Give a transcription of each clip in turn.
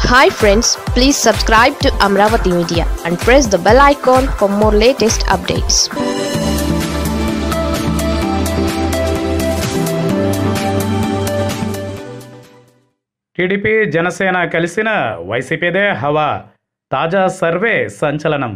hi friends please subscribe to Amaravati media and press the bell icon for more latest updates TDP Janasena కలిసిన వైసీపీదే హవా తాజా survey సంచలనం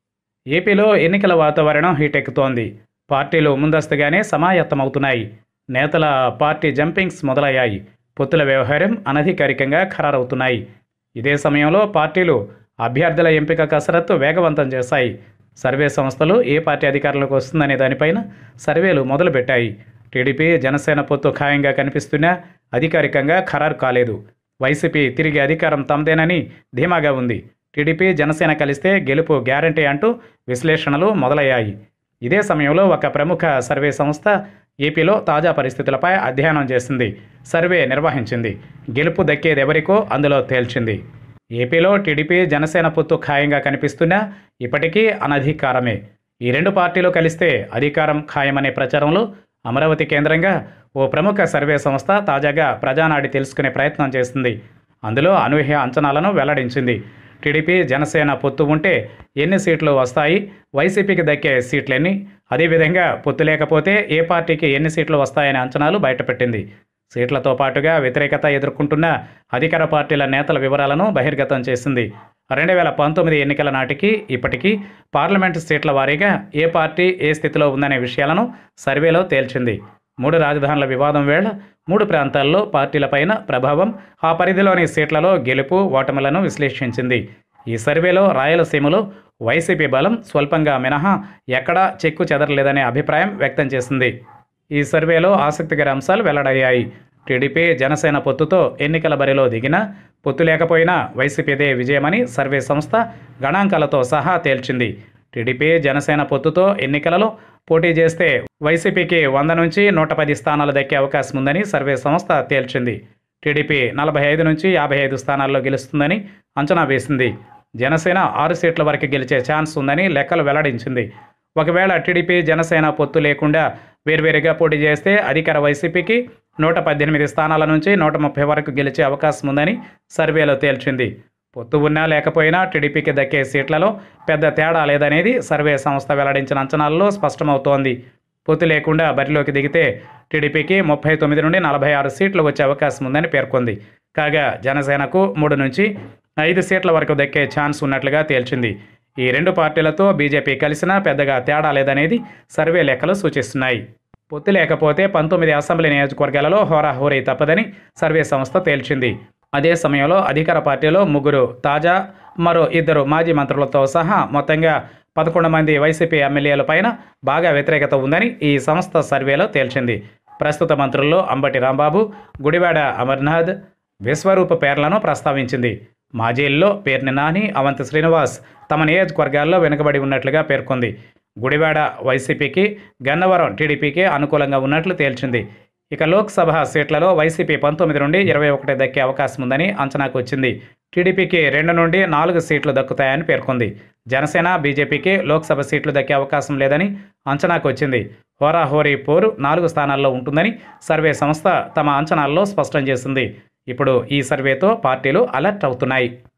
ఏపీలో ఎన్నికల వాతావరణం హీటెక్కుతోంది పార్టీలు ముందస్తుగానే సమాయత్తమవుతున్నాయి నేతల పార్టీ జంపింగ్స్ మొదలయ్యాయి పొత్తుల వ్యవహారం అనధికారికంగా ఖరారవుతున్నాయి ఇదే సమయంలో పార్టీలు అభ్యర్థుల ఎంపిక కసరత్తు వేగవంతం చేశాయి సర్వే సంస్థలు ఏ పార్టీ అధికారంలోకి వస్తుందనే దానిపైన సర్వేలు మొదలుపెట్టాయి టీడీపీ జనసేన పొత్తు ఖాయంగా కనిపిస్తున్నా అధికారికంగా ఖరారు కాలేదు వైసీపీ తిరిగి అధికారం తమదేనని ధీమాగా ఉంది టీడీపీ జనసేన కలిస్తే గెలుపు గ్యారంటీ అంటూ విశ్లేషణలు మొదలయ్యాయి ఇదే సమయంలో ఒక ప్రముఖ సర్వే సంస్థ ఏపీలో తాజా పరిస్థితులపై అధ్యయనం చేసింది సర్వే నిర్వహించింది గెలుపు దక్కేది ఎవరికో అందులో తేల్చింది ఏపీలో టీడీపీ జనసేన పొత్తు ఖాయంగా కనిపిస్తున్నా ఇప్పటికీ అనధికారమే ఈ రెండు పార్టీలు కలిస్తే అధికారం ఖాయమనే ప్రచారంలో అమరావతి కేంద్రంగా ఓ ప్రముఖ సర్వే సంస్థ తాజాగా ప్రజానాడి తెలుసుకునే ప్రయత్నం చేసింది అందులో అనూహ్య అంచనాలను వెల్లడించింది టీడీపీ జనసేన పొత్తు ఉంటే ఎన్ని సీట్లు వస్తాయి వైసీపీకి దక్కే సీట్లెన్ని అదేవిధంగా పొత్తు లేకపోతే ఏ పార్టీకి ఎన్ని సీట్లు వస్తాయనే అంచనాలు బయటపెట్టింది సీట్లతో పాటుగా వ్యతిరేకత ఎదుర్కొంటున్న అధికార పార్టీల నేతల వివరాలను బహిర్గతం చేసింది రెండు వేల పంతొమ్మిది ఎన్నికల నాటికి ఇప్పటికీ పార్లమెంటు సీట్ల వారీగా ఏ పార్టీ ఏ స్థితిలో ఉందనే విషయాలను సర్వేలో తేల్చింది మూడు రాజధానుల వివాదం వేళ మూడు ప్రాంతాల్లో పార్టీలపైన ప్రభావం ఆ పరిధిలోని సీట్లలో గెలుపు ఓటములను విశ్లేషించింది ఈ సర్వేలో రాయలసీమలో వైసీపీ బలం స్వల్పంగా మినహా ఎక్కడా చెక్కు చెదరలేదనే అభిప్రాయం వ్యక్తం చేసింది ఈ సర్వేలో ఆసక్తికర అంశాలు వెల్లడయ్యాయి టీడీపీ జనసేన పొత్తుతో ఎన్నికల బరిలో దిగినా పొత్తు లేకపోయినా వైసీపీదే విజయమని సర్వే సంస్థ గణాంకాలతో సహా తేల్చింది టీడీపీ జనసేన పొత్తుతో ఎన్నికలలో పోటీ చేస్తే వైసీపీకి వంద నుంచి నూట పది స్థానాలు దక్కే అవకాశం ఉందని సర్వే సంస్థ తేల్చింది టీడీపీ నలభై ఐదు నుంచి యాభై ఐదు స్థానాల్లో గెలుస్తుందని అంచనా వేసింది జనసేన ఆరు సీట్ల వరకు గెలిచే ఛాన్స్ ఉందని లెక్కలు వెల్లడించింది ఒకవేళ టీడీపీ జనసేన పొత్తు లేకుండా వేర్వేరుగా పోటీ చేస్తే అధికార వైసీపీకి నూట పద్దెనిమిది స్థానాల నుంచి నూట ముప్పై వరకు గెలిచే అవకాశం ఉందని సర్వేలో తేల్చింది పొత్తు ఉన్నా లేకపోయినా టీడీపీకి దక్కే సీట్లలో పెద్ద తేడా లేదనేది సర్వే సంస్థ వెల్లడించిన అంచనాల్లో స్పష్టమవుతోంది పొత్తు లేకుండా బరిలోకి దిగితే టీడీపీకి ముప్పై తొమ్మిది నుండి నలభై ఆరు సీట్లు వచ్చే అవకాశం ఉందని పేర్కొంది కాగా జనసేనకు మూడు నుంచి ఐదు సీట్ల వరకు దక్కే ఛాన్స్ ఉన్నట్లుగా తేల్చింది ఈ రెండు పార్టీలతో బీజేపీ కలిసినా పెద్దగా తేడా లేదనేది సర్వే లెక్కలు సూచిస్తున్నాయి పొత్తు లేకపోతే పంతొమ్మిది అసెంబ్లీ నియోజకవర్గాలలో హోరాహోరీ తప్పదని సర్వే సంస్థ తేల్చింది అదే సమయంలో అధికార పార్టీలో ముగ్గురు తాజా మరో ఇద్దరు మాజీ మంత్రులతో సహా మొత్తంగా పదకొండు మంది వైసీపీ ఎమ్మెల్యేలపైన బాగా వ్యతిరేకత ఉందని ఈ సంస్థ సర్వేలో తేల్చింది ప్రస్తుత మంత్రుల్లో అంబటి రాంబాబు గుడివాడ అమర్నాథ్ విశ్వరూప పేర్లను ప్రస్తావించింది మాజీల్లో పేర్ని నాని అవంతి శ్రీనివాస్ తమ నియోజకవర్గాల్లో వెనుకబడి ఉన్నట్లుగా పేర్కొంది గుడివాడ వైసీపీకి గన్నవరం టీడీపీకి అనుకూలంగా ఉన్నట్లు తేల్చింది ఇక లోక్సభ సీట్లలో వైసీపీ పంతొమ్మిది నుండి ఇరవై ఒకటి దక్కే అవకాశం ఉందని అంచనాకు వచ్చింది టీడీపీకి రెండు నుండి నాలుగు సీట్లు దక్కుతాయని పేర్కొంది జనసేన బీజేపీకి లోక్సభ సీట్లు దక్కే అవకాశం లేదని అంచనాకు వచ్చింది హోరాహోరీ పోరు నాలుగు స్థానాల్లో ఉంటుందని సర్వే సంస్థ తమ అంచనాల్లో స్పష్టం చేసింది ఇప్పుడు ఈ సర్వేతో పార్టీలు అలర్ట్ అవుతున్నాయి